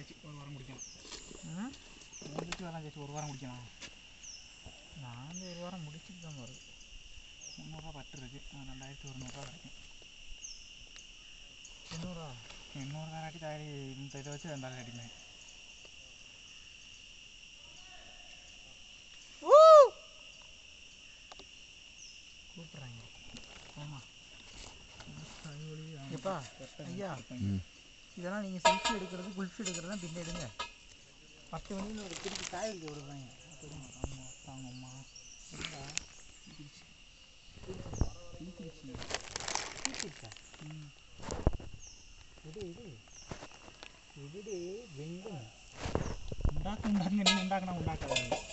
ஆச்சு ஒரு வாரம் முடிக்கணும் ம் மூணு லிட்டர் வேலை ஆச்சு ஒரு வாரம் முடிக்கணும் நான் வந்து ஒரு வாரம் முடிச்சுட்டு தான் வருது முந்நூறுரூவா பட்டு இருக்கு ஆ, ரெண்டாயிரத்தி ஒருநூறுவா கிடைக்கும் எண்ணூறா எண்ணூறு காட்டி தாடி இந்த இதை வச்சு ரெண்டாயிரம் அடிப்பேன் கூப்பிட்றாங்க ஆமாம் எப்பா ஐயா ம். இதெல்லாம் நீங்கள் செல்ஃபி எடுக்கிறது குல்ஃபி எடுக்கிறதுலாம் பின்ன எடுங்க பத்து மணியில் ஒரு திருப்பி காய வைக்க விடுறாங்க ஆமாம் தாங்கம்மா என்னடா தீக்கிருச்சு தீக்கிருச்சா ம் இது இது இதுடே வெங்கம் உண்டாக்கு உண்டாக்குங்க நீங்கள் உண்டாக்குனா உண்டாக்காது